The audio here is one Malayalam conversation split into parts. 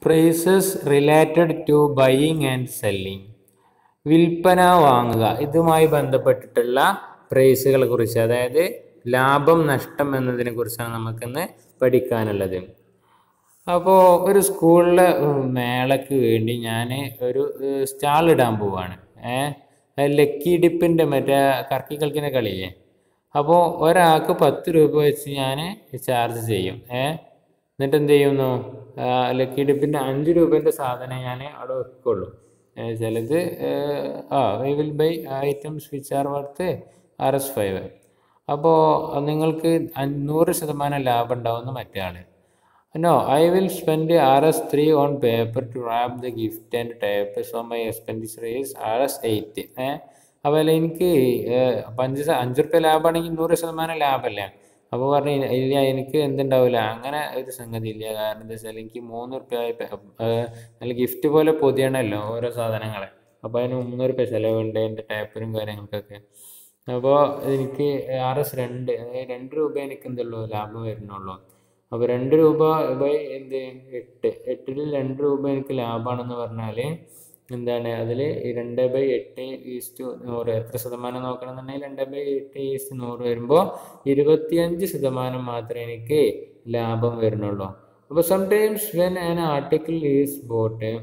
Prices related to buying and selling വിൽപ്പന വാങ്ങുക ഇതുമായി ബന്ധപ്പെട്ടിട്ടുള്ള പ്രൈസുകളെ കുറിച്ച് അതായത് ലാഭം നഷ്ടം എന്നതിനെ കുറിച്ചാണ് നമുക്കിന്ന് പഠിക്കാനുള്ളത് അപ്പോൾ ഒരു സ്കൂളിലെ മേളയ്ക്ക് വേണ്ടി ഞാൻ ഒരു സ്റ്റാൾ ഇടാൻ പോവാണ് ഏഹ് ലക്കി ഡിപ്പിൻ്റെ മറ്റേ കറക്കി കളിക്കുന്ന കളിയേ അപ്പോൾ ഒരാൾക്ക് പത്ത് രൂപ വെച്ച് ഞാൻ ചാർജ് ചെയ്യും ഏഹ് എന്നിട്ട് എന്ത് ചെയ്യുന്നു ആ, ലക്കി ഡിപ്പിൻ്റെ അഞ്ച് രൂപേൻ്റെ സാധനം ഞാൻ അവിടെ വെക്കുള്ളൂ ഏ, ചിലത് ഏ, ആ I will buy items which are worth R S five അപ്പോൾ നിങ്ങൾക്ക് അൻ- നൂറ് ശതമാനം ലാഭം ഉണ്ടാവുന്ന മറ്റേ ആൾ no I will spend R S three on paper to wrap the gift and tape so my expenditure is R S eight uh അതുപോലെ എനിക്ക് പഞ്ചസ അഞ്ച് റുപ്യ ലാഭമാണെങ്കിൽ നൂറ് ശതമാനം ലാഭമല്ലേ അപ്പോൾ പറഞ്ഞു "ഇല്ല, ഇല്ല എനിക്ക് എന്തുണ്ടാവില്ല അങ്ങനെ ഒരു സംഗതി ഇല്ല കാരണം എന്താ വെച്ചാൽ എനിക്ക് മൂന്ന് റുപ്യ നല്ല ഗിഫ്റ്റ് പോലെ പൊതിയണമല്ലോ ഓരോ സാധനങ്ങളെ അപ്പോൾ അതിന് മൂന്ന് റുപ്യ ചിലവുണ്ട് എൻ്റെ ടാപ്പിനും കാര്യങ്ങൾക്കൊക്കെ അപ്പോൾ എനിക്ക് ആർ എസ് രണ്ട് അതായത് രണ്ട് രൂപ എനിക്ക് എന്തുള്ളൂ ലാഭം വരുന്നുള്ളൂ അപ്പോൾ രണ്ട് രൂപ ബൈ എന്ത് എട്ട് എട്ടിൽ രണ്ട് രൂപ എനിക്ക് ലാഭമാണെന്ന് പറഞ്ഞാൽ എന്താണ് അതിൽ രണ്ട് ബൈ എട്ട് ഈസ്റ്റ് നൂറ് എത്ര ശതമാനം നോക്കണമെന്നുണ്ടെങ്കിൽ രണ്ട് ബൈ എട്ട് ഈസ്റ്റ് നൂറ് വരുമ്പോൾ ഇരുപത്തിയഞ്ച് ശതമാനം മാത്രമേ എനിക്ക് ലാഭം വരുന്നുള്ളൂ അപ്പോൾ sometimes when an article is bought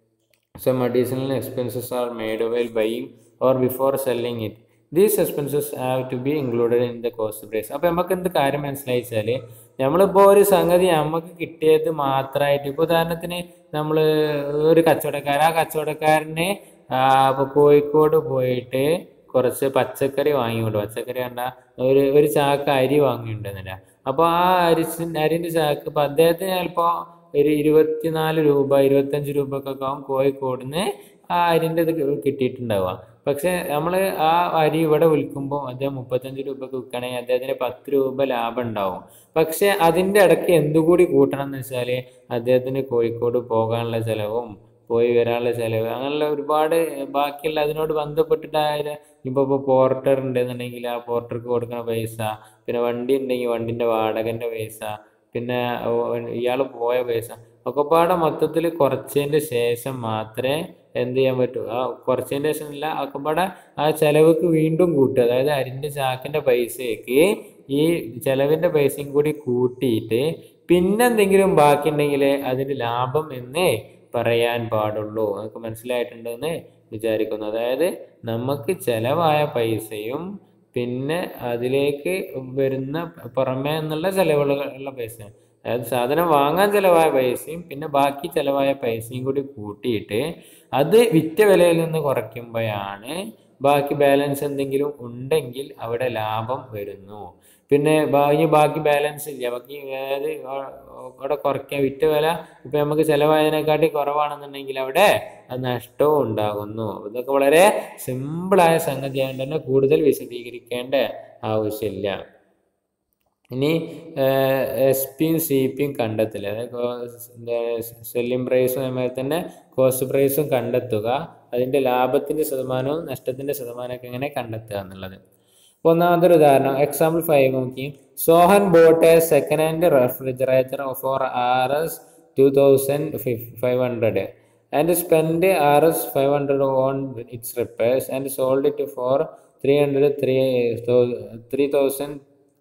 some additional expenses are made while buying or before selling it. These expenses have to be included in the cost price. അപ്പോൾ നമുക്ക് എന്ത് കാര്യം മനസ്സിലായിച്ചാൽ നമ്മളിപ്പോൾ ഒരു സംഗതി നമുക്ക് കിട്ടിയത് മാത്രമായിട്ട് ഇപ്പോൾ ഉദാഹരണത്തിന് നമ്മൾ ഒരു കച്ചവടക്കാരൻ ആ കച്ചവടക്കാരന് ഇപ്പോൾ കോഴിക്കോട് പോയിട്ട് കുറച്ച് പച്ചക്കറി വാങ്ങിക്കൊണ്ട് പച്ചക്കറി കണ്ട ഒരു ഒരു ചാക്ക് അരി വാങ്ങിയിട്ടുണ്ടെന്നില്ല അപ്പോൾ ആ അരി അരിൻ്റെ ചാക്ക് ഇപ്പോൾ അദ്ദേഹത്തിന് ചിലപ്പോൾ ഒരു ഇരുപത്തിനാല് രൂപ ഇരുപത്തഞ്ച് രൂപക്കൊക്കെ ആവും കോഴിക്കോട് നിന്ന് ആ അരിൻ്റെ ഇത് കിട്ടിയിട്ടുണ്ടാവുക പക്ഷെ നമ്മൾ ആ അരി ഇവിടെ വിൽക്കുമ്പോൾ അദ്ദേഹം മുപ്പത്തഞ്ച് രൂപക്ക് വിൽക്കണമെങ്കിൽ അദ്ദേഹത്തിന് പത്ത് രൂപ ലാഭം ഉണ്ടാവും പക്ഷെ അതിൻ്റെ ഇടയ്ക്ക് എന്തുകൂടി കൂട്ടണം എന്ന് വെച്ചാൽ അദ്ദേഹത്തിന് കോഴിക്കോട് പോകാനുള്ള ചിലവും പോയി വരാനുള്ള ചിലവ് അങ്ങനെയുള്ള ഒരുപാട് ബാക്കിയുള്ള അതിനോട് ബന്ധപ്പെട്ടിട്ടായ ഇപ്പോൾ ഇപ്പോൾ പോർട്ടർ ഉണ്ടെന്നുണ്ടെങ്കിൽ ആ പോർട്ടർക്ക് കൊടുക്കുന്ന പൈസ പിന്നെ വണ്ടി ഉണ്ടെങ്കിൽ വണ്ടിൻ്റെ വാടകൻ്റെ പൈസ പിന്നെ ഇയാൾ പോയ പൈസ ഒക്കെപ്പാടെ മൊത്തത്തിൽ കുറച്ചതിൻ്റെ ശേഷം മാത്രമേ എന്ത് ചെയ്യാൻ പറ്റൂ ആ കുറച്ചതിൻ്റെ ശേഷം ഇല്ല ഒക്കെപ്പാടെ ആ ചിലവുക്ക് വീണ്ടും കൂട്ടുക അതായത് അരിൻ്റെ ചാക്കിൻ്റെ പൈസയ്ക്ക് ഈ ചിലവിൻ്റെ പൈസയും കൂടി കൂട്ടിയിട്ട് പിന്നെ എന്തെങ്കിലും ബാക്കിയുണ്ടെങ്കിൽ അതിന് ലാഭം എന്നേ പറയാൻ പാടുള്ളൂ നമുക്ക് മനസ്സിലായിട്ടുണ്ടെന്ന് വിചാരിക്കുന്നു അതായത് നമുക്ക് ചിലവായ പൈസയും പിന്നെ അതിലേക്ക് വരുന്ന പുറമേ എന്നുള്ള ചിലവുകളുള്ള പൈസ അതായത് സാധനം വാങ്ങാൻ ചിലവായ പൈസയും പിന്നെ ബാക്കി ചിലവായ പൈസയും കൂടി കൂട്ടിയിട്ട് അത് വിറ്റ വിലയിൽ നിന്ന് കുറയ്ക്കുമ്പോഴാണ് ബാക്കി ബാലൻസ് എന്തെങ്കിലും ഉണ്ടെങ്കിൽ അവിടെ ലാഭം വരുന്നു പിന്നെ ബാ- ഇനി ബാക്കി ബാലൻസ് ഇല്ല ബാക്കി അതായത് അവിടെ കുറയ്ക്കാൻ വിറ്റ വില ഇപ്പം നമുക്ക് ചിലവായതിനെക്കാട്ടി കുറവാണെന്നുണ്ടെങ്കിൽ അവിടെ അത് നഷ്ടവും ഉണ്ടാകുന്നു ഇതൊക്കെ വളരെ സിമ്പിളായ സംഗതി ആയതുകൊണ്ട് തന്നെ കൂടുതൽ വിശദീകരിക്കേണ്ട ആവശ്യമില്ല ഇനി എസ് പിയും സി പിയും കണ്ടെത്തില്ല അതായത് സെല്ലിംഗ് പ്രൈസും അതുമാതിരി തന്നെ കോസ്റ്റ് പ്രൈസും കണ്ടെത്തുക അതിൻ്റെ ലാഭത്തിൻ്റെ ശതമാനവും നഷ്ടത്തിൻ്റെ ശതമാനമൊക്കെ എങ്ങനെ കണ്ടെത്തുക എന്നുള്ളത് അപ്പോൾ ഒന്നാമത്തെ ഒരു ഉദാഹരണം എക്സാമ്പിൾ ഫൈവ് നോക്കി Sohan bought a second hand refrigerator for R S two thousand five hundred and spend R S five hundred on its repairs and sold it for three hundred three three thousand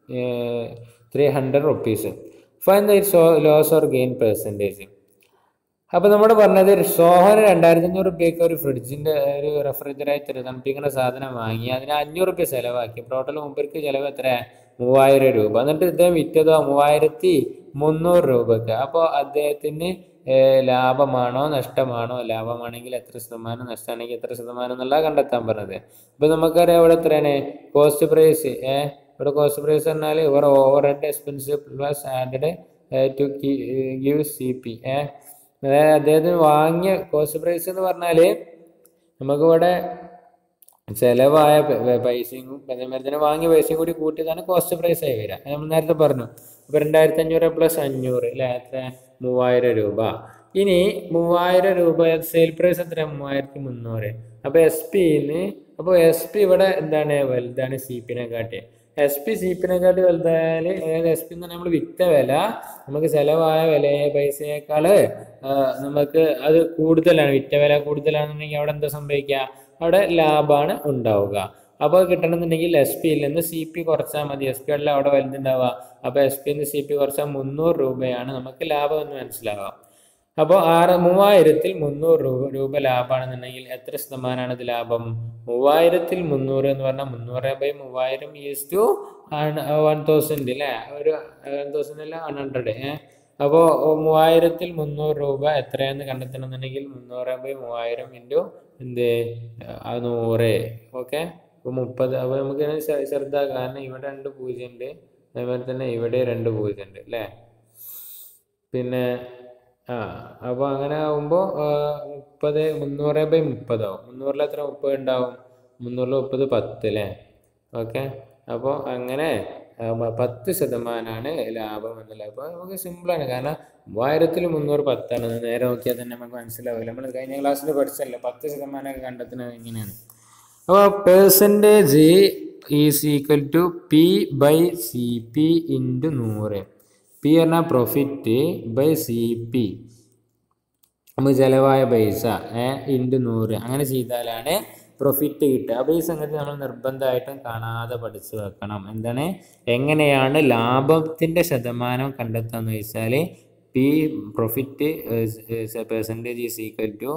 three hundred rupees find the its loss or gain percentage അപ്പോൾ നമ്മൾ പറഞ്ഞത് സോഹൻ രണ്ടായിരത്തി അഞ്ഞൂറ് റുപ്യക്ക് ഒരു ഫ്രിഡ്ജിൻ്റെ ഒരു റെഫ്രിജറേറ്റർ തണുപ്പിക്കുന്ന സാധനം വാങ്ങി അതിന് അഞ്ഞൂറ് റുപ്യ ചിലവാക്കി ടോട്ടൽ മുമ്പർക്ക് ചിലവ് എത്ര മൂവായിരം രൂപ എന്നിട്ട് ഇദ്ദേഹം വിറ്റതോ മൂവായിരത്തി മുന്നൂറ് രൂപക്ക് അപ്പോൾ അദ്ദേഹത്തിന് ഏഹ്, ലാഭമാണോ നഷ്ടമാണോ ലാഭമാണെങ്കിൽ എത്ര ശതമാനം നഷ്ടമാണെങ്കിൽ എത്ര ശതമാനം എന്നുള്ള കണ്ടെത്താൻ പറഞ്ഞത് ഇപ്പോൾ നമുക്കറിയാം ഇവിടെ എത്രയാണ് കോസ്റ്റ് പ്രൈസ് ഏഹ് ഇവിടെ കോസ്റ്റ് പ്രൈസ് പറഞ്ഞാൽ ഇവർ overhead expense plus added to give C P uh അതായത് അദ്ദേഹത്തിന് വാങ്ങിയ കോസ്റ്റ് പ്രൈസ് എന്ന് പറഞ്ഞാൽ നമുക്കിവിടെ ചിലവായ പ- പ- പൈസയും അതേമാതിരി തന്നെ വാങ്ങിയ പൈസയും കൂടി കൂട്ടിയതാണ് കോസ്റ്റ് പ്രൈസ് ആയി വരിക അത് നമ്മൾ നേരത്തെ പറഞ്ഞു ഇപ്പോൾ രണ്ടായിരത്തി അഞ്ഞൂറ് പ്ലസ് അഞ്ഞൂറ് അല്ലേ എത്ര മൂവായിരം രൂപ ഇനി മൂവായിരം രൂപ സെയിൽ പ്രൈസ് എത്ര മൂവായിരത്തി മുന്നൂറ് അപ്പോൾ എസ് പിന്ന് അപ്പോൾ എസ് പി ഇവിടെ എന്താണ് വലുതാണ് സി പിനെ കാട്ടി എസ് പി സി പിനെക്കാട്ടി വലുതായാൽ അതായത് എസ് പി എന്ന് നമ്മൾ വിറ്റ വില നമുക്ക് ചിലവായ വില പൈസയേക്കാൾ നമുക്ക് അത് കൂടുതലാണ് വിറ്റ വില കൂടുതലാണെന്നുണ്ടെങ്കിൽ അവിടെ എന്താ സംഭവിക്കുക അവിടെ ലാഭമാണ് ഉണ്ടാവുക അപ്പോൾ കിട്ടണമെന്നുണ്ടെങ്കിൽ എസ് പിയിൽ നിന്ന് സി പി കുറച്ചാൽ മതി എസ് പി അല്ല അവിടെ വലുതുണ്ടാവുക അപ്പോൾ എസ് പി നിന്ന് സി പി കുറച്ചാൽ മുന്നൂറ് രൂപയാണ് നമുക്ക് ലാഭം എന്ന് മനസ്സിലാവുക അപ്പോൾ ആറ് മൂവായിരത്തിൽ മുന്നൂറ് രൂപ രൂപ ലാഭമാണെന്നുണ്ടെങ്കിൽ എത്ര ശതമാനമാണ് ഇത് ലാഭം മൂവായിരത്തിൽ മുന്നൂറ് എന്ന് പറഞ്ഞാൽ മുന്നൂറ് ബൈ മൂവായിരം ഈസ് ടു വൺ തൗസൻഡ് അല്ലേ ഒരു വൺ തൗസൻഡ് അല്ല വൺ ഹൺഡ്രഡ് ഏഹ് അപ്പോൾ മൂവായിരത്തിൽ മുന്നൂറ് രൂപ എത്രയാണെന്ന് കണ്ടെത്തണമെന്നുണ്ടെങ്കിൽ മുന്നൂറ് ബൈ മൂവായിരം ഇൻറ്റു എന്ത് ആ നൂറ് ഓക്കെ അപ്പോൾ മുപ്പത് അപ്പോൾ നമുക്ക് ഇങ്ങനെ ചെ- ചെറുതാക്കാം കാരണം ഇവിടെ രണ്ട് പൂജ്യം ഉണ്ട് അതേപോലെ തന്നെ ഇവിടെ രണ്ട് പൂജ്യം ഉണ്ട് അല്ലേ പിന്നെ ആ അപ്പോൾ അങ്ങനെ ആകുമ്പോൾ മുപ്പത് മുന്നൂറ് ബൈ മുപ്പതാവും മുന്നൂറിൽ എത്ര മുപ്പത് ഉണ്ടാവും മുന്നൂറിൽ മുപ്പത് പത്ത് അല്ലേ ഓക്കെ അപ്പോൾ അങ്ങനെ ആ, പ- പത്ത് ശതമാനമാണ് ലാഭം എന്നല്ല അപ്പോൾ നമുക്ക് സിമ്പിളാണ് കാരണം മൂവായിരത്തിൽ മുന്നൂറ് പത്താണ് അത് നേരെ നോക്കിയാൽ തന്നെ നമുക്ക് മനസ്സിലാവില്ല നമ്മൾ കഴിഞ്ഞ ക്ലാസ്സിൽ പഠിച്ചല്ലേ പത്ത് ശതമാനമൊക്കെ കണ്ടെത്തുന്നത് എങ്ങനെയാണ് അപ്പോൾ percentage is equal to P by C P into നൂറ് പി പറഞ്ഞാൽ പ്രൊഫിറ്റ് ബൈ സി പി നമുക്ക് ചിലവായ പൈസ ഏ ഇൻറ്റു നൂറ് അങ്ങനെ ചെയ്താലാണ് പ്രൊഫിറ്റ് കിട്ടുക അപ്പോൾ ഈ സംഗതി നമ്മൾ നിർബന്ധമായിട്ടും കാണാതെ പഠിച്ചു വെക്കണം എന്താണ് എങ്ങനെയാണ് ലാഭത്തിൻ്റെ ശതമാനം കണ്ടെത്തുകയെന്ന് വെച്ചാൽ P profit percentage is equal to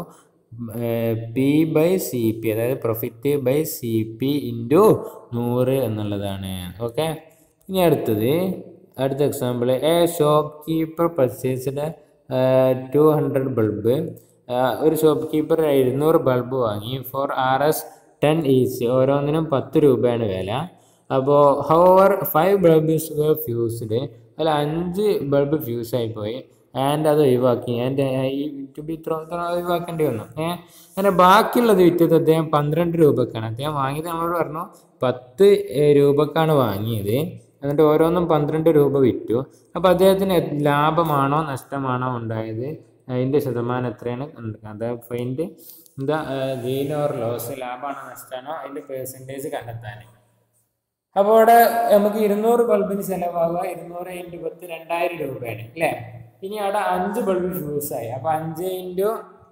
P by C P അതായത് profit by C P into നൂറ് എന്നുള്ളതാണ് ഓക്കെ ഇനി അടുത്തത് അടുത്ത example a shopkeeper purchased two hundred bulb ഒരു ഷോപ്പ് കീപ്പർ എഴുന്നൂറ് ബൾബ് വാങ്ങി for R S ten each ഓരോന്നിനും പത്ത് രൂപയാണ് വില അപ്പോൾ ഹവർ ഫൈവ് ബൾബ്സ് ഫ്യൂസ്ഡ് അതിൽ അഞ്ച് ബൾബ് ഫ്യൂസ് ആയിപ്പോയി ആൻഡ് അത് ഒഴിവാക്കി ആൻഡ് ഈ ടു ബി ത്രോ ഒഴിവാക്കേണ്ടി വന്നു ഏഹ് അങ്ങനെ ബാക്കിയുള്ളത് വിറ്റത് അദ്ദേഹം പന്ത്രണ്ട് രൂപക്കാണ് അദ്ദേഹം വാങ്ങിയത് നമ്മളോട് പറഞ്ഞു പത്ത് ഏഹ്, രൂപക്കാണ് വാങ്ങിയത് എന്നിട്ട് ഓരോന്നും പന്ത്രണ്ട് രൂപ വിറ്റു അപ്പോൾ അദ്ദേഹത്തിന് എ- ലാഭമാണോ നഷ്ടമാണോ ഉണ്ടായത് അതിൻ്റെ ശതമാനം എത്രയാണ് കണ്ടെത്തുക അതായത് ഫൈൻഡ് എന്താ ഗെയിൻ ഓർ ലോസ് ലാഭമാണോ നഷ്ടമാണോ അതിൻ്റെ പേഴ്സൻറ്റേജ് കണ്ടെത്താൻ അപ്പോൾ അവിടെ നമുക്ക് ഇരുന്നൂറ് ബൾബിന് ചിലവാകുക ഇരുന്നൂറ് ഇൻറ്റു പത്ത് രണ്ടായിരം രൂപയാണ് അല്ലേ ഇനി അവിടെ അഞ്ച് ബൾബ് ഫ്യൂസ് ആയി അപ്പോൾ അഞ്ച് ഇൻറ്റു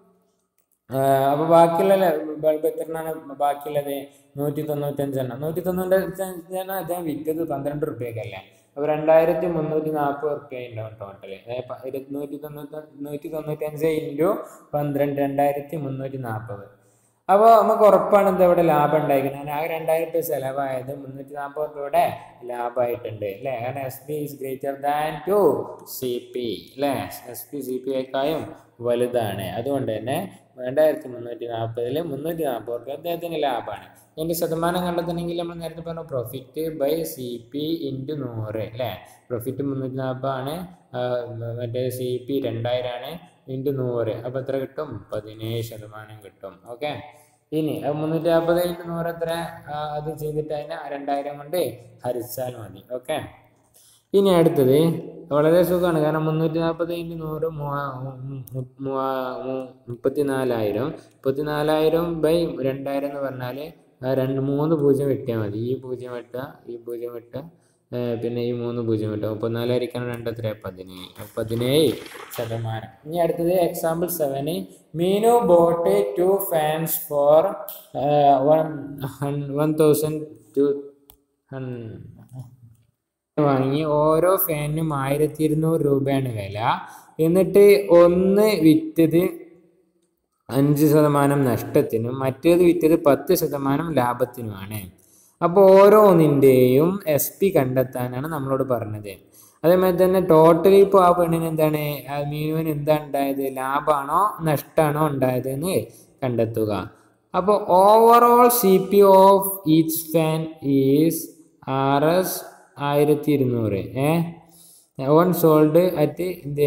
അപ്പോൾ ബാക്കിയുള്ള ബൾബ് എത്രയാണ് ബാക്കിയുള്ളത് നൂറ്റി തൊണ്ണൂറ്റഞ്ചെണ്ണം നൂറ്റി തൊണ്ണൂറ്റഞ്ചെണ്ണം അദ്ദേഹം വിറ്റത് പന്ത്രണ്ട് റുപ്യക്കല്ലേ അപ്പോൾ രണ്ടായിരത്തി മുന്നൂറ്റി നാൽപ്പത് റുപ്യ ഉണ്ടാവും ടോട്ടല് അതായത് നൂറ്റി തൊണ്ണൂറ്റി നൂറ്റി തൊണ്ണൂറ്റഞ്ച് ഇൻറ്റു പന്ത്രണ്ട് രണ്ടായിരത്തി മുന്നൂറ്റി നാൽപ്പത് അപ്പോൾ നമുക്ക് ഉറപ്പാണ് എന്താ ഇവിടെ ലാഭം ഉണ്ടായിരിക്കുന്നത് ആ രണ്ടായിരം രൂപ ചിലവായത് മുന്നൂറ്റി നാൽപ്പത് രൂപയുടെ ലാഭമായിട്ടുണ്ട് അല്ലേ കാരണം S P is greater than to C P അല്ലേ എസ് പി സി പി യേക്കായും വലുതാണ് അതുകൊണ്ട് തന്നെ രണ്ടായിരത്തി മുന്നൂറ്റി നാൽപ്പതിൽ മുന്നൂറ്റി നാൽപ്പത് രൂപ അദ്ദേഹത്തിന് ലാഭമാണ് ഇതിൻ്റെ ശതമാനം കണ്ടെത്തണമെങ്കിൽ നമ്മൾ നേരത്തെ പറഞ്ഞു profit by C P into നൂറ് അല്ലേ പ്രോഫിറ്റ് മുന്നൂറ്റി നാൽപ്പതാണ് മറ്റേ സി പി രണ്ടായിരമാണ് ഇൻറ്റു നൂറ് അപ്പോൾ എത്ര കിട്ടും പതിനേഴ് ശതമാനം കിട്ടും ഓക്കെ ഇനി അത് മുന്നൂറ്റി നാൽപ്പത് ഇൻറ്റു നൂറ് എത്ര ആ, അത് ചെയ്തിട്ട് അതിനെ രണ്ടായിരം കൊണ്ട് ഹരിച്ചാൽ മതി ഓക്കെ ഇനി അടുത്തത് വളരെ സുഖമാണ് കാരണം മുന്നൂറ്റി നാൽപ്പത് ഇൻറ്റു നൂറ് മൂവാ- മു- മൂവാ- മു- മുപ്പത്തിനാലായിരം മുപ്പത്തിനാലായിരം ബൈ രണ്ടായിരം എന്ന് പറഞ്ഞാൽ രണ്ട് മൂന്ന് പൂജ്യം വെട്ടിയാൽ മതി ഈ പൂജ്യം വെട്ടുക ഈ പൂജ്യം വെട്ടുക ഏ, പിന്നെ ഈ മൂന്ന് പൂജ്യം വെട്ടുക മുപ്പത്തിനാലായിരിക്കണം രണ്ട് എത്ര പതിനേഴ് പതിനേഴ് ശതമാനം ഇനി അടുത്തത് example seven Meenu bought two fans for one one thousand two വാങ്ങി ഓരോ ഫാനിനും ആയിരത്തി ഇരുന്നൂറ് രൂപയാണ് വില എന്നിട്ട് ഒന്ന് വിറ്റത് അഞ്ച് ശതമാനം നഷ്ടത്തിനും മറ്റേത് വിറ്റത് പത്ത് ശതമാനം ലാഭത്തിനുമാണ് അപ്പോൾ ഓരോന്നിൻ്റെയും എസ് പി കണ്ടെത്താനാണ് നമ്മളോട് പറഞ്ഞത് അതേമാതിരി തന്നെ ടോട്ടലി ഇപ്പോൾ ആ പെണ്ണിന് എന്താണ് ആ മീനുവിന് എന്താ ഉണ്ടായത് ലാഭമാണോ നഷ്ടമാണോ ഉണ്ടായത് എന്ന് കണ്ടെത്തുക അപ്പോൾ overall C P of each fan is R S ആയിരത്തി ഇരുന്നൂറ് ഏ വൺ സോൾഡ് അറ്റ് എന്ത്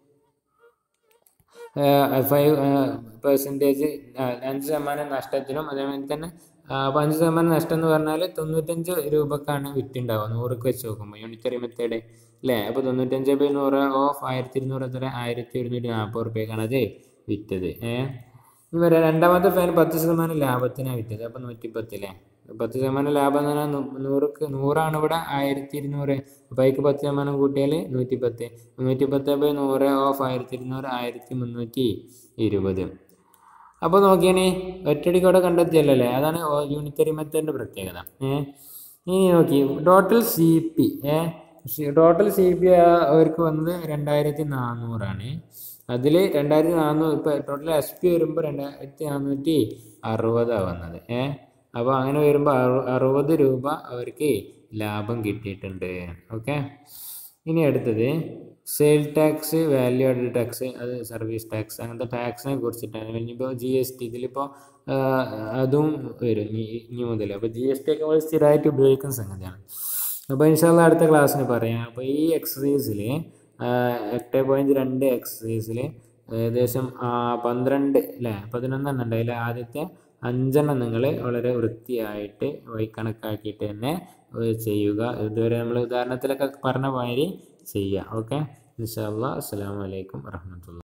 ഫൈവ് പെർസെൻറ്റേജ് അഞ്ച് ശതമാനം നഷ്ടത്തിനും അതേമാതിരി തന്നെ അപ്പോൾ അഞ്ച് ശതമാനം നഷ്ടം എന്ന് പറഞ്ഞാൽ തൊണ്ണൂറ്റഞ്ച് രൂപക്കാണ് വിറ്റുണ്ടാവുക നൂറുക്ക് വെച്ച് നോക്കുമ്പോൾ യൂണിറ്ററി മെത്തേഡ് അല്ലേ അപ്പോൾ തൊണ്ണൂറ്റഞ്ച് ബൈ നൂറ് ഓഫ് ആയിരത്തി ഇരുന്നൂറ് എത്ര ആയിരത്തി ഒരുന്നൂറ്റി നാൽപ്പത് റുപ്യക്കാണ് അത് വിറ്റത് ഏഹ് ഇനി വരാം രണ്ടാമത്തെ ഫാൻ പത്ത് ശതമാനം ലാഭത്തിനാണ് വിറ്റത് അപ്പോൾ നൂറ്റിപ്പത്തില്ലേ പത്ത് ശതമാനം ലാഭം എന്ന് പറഞ്ഞാൽ നൂ- നൂറുക്ക് നൂറാണ് ഇവിടെ ആയിരത്തി ഇരുന്നൂറ് അപ്പോൾ അതിക്ക് പത്ത് ശതമാനം കൂട്ടിയാൽ നൂറ്റി പത്ത് നൂറ്റി പത്ത് ബൈ നൂറ് ഓഫ് ആയിരത്തി ഇരുന്നൂറ് ആയിരത്തി മുന്നൂറ്റി ഇരുപത് അപ്പോൾ നോക്കിയാണി ഒറ്റടിക്കോടെ കണ്ടെത്തിയല്ലോ അല്ലേ അതാണ് യൂണിറ്ററി മെത്തേഡിൻ്റെ പ്രത്യേകത ഏ ഇനി നോക്കി total C P uh total C P അവർക്ക് വന്നത് രണ്ടായിരത്തി നാനൂറാണ് അതിൽ രണ്ടായിരത്തി നാനൂറ് ഇപ്പോൾ ടോട്ടൽ എസ് പി വരുമ്പോൾ രണ്ടായിരത്തി നാനൂറ്റി അറുപതാണ് വന്നത് ഏ അപ്പോൾ അങ്ങനെ വരുമ്പോൾ അറു അറുപത് രൂപ അവർക്ക് ലാഭം കിട്ടിയിട്ടുണ്ട് ഓക്കെ ഇനി അടുത്തത് sale tax value added tax അത് സർവീസ് ടാക്സ് അങ്ങനത്തെ ടാക്സിനെ കുറിച്ചിട്ടാണ് ഇനിയിപ്പോൾ ജി എസ് ടി ഇതിലിപ്പോൾ അതും വരും ഇനി ഇനി മുതൽ അപ്പോൾ ജി എസ് ടി ഒക്കെ നമ്മൾ സ്ഥിരമായിട്ട് ഉപയോഗിക്കുന്ന സംഗതിയാണ് അപ്പോൾ ഇൻഷാല്ല അടുത്ത ക്ലാസ്സിന് പറയാം അപ്പോൾ ഈ എക്സസൈസിൽ എട്ട് പോയിൻറ്റ് രണ്ട് എക്സസൈസിൽ ഏകദേശം ആ, പന്ത്രണ്ട് അല്ലേ പതിനൊന്നെണ്ണം ഉണ്ട് അതിൽ ആദ്യത്തെ അഞ്ചെണ്ണം നിങ്ങൾ വളരെ വൃത്തിയായിട്ട് വഴി കണക്കാക്കിയിട്ട് തന്നെ ഏഹ് ചെയ്യുക ഇതുവരെ നമ്മൾ ഉദാഹരണത്തിലൊക്കെ പറഞ്ഞ മാതിരി ചെയ്യുക ഓക്കെ ഇൻഷാ അല്ലാ അസ്സലാമു അലൈക്കും വറഹ്മത്തുള്ളാഹി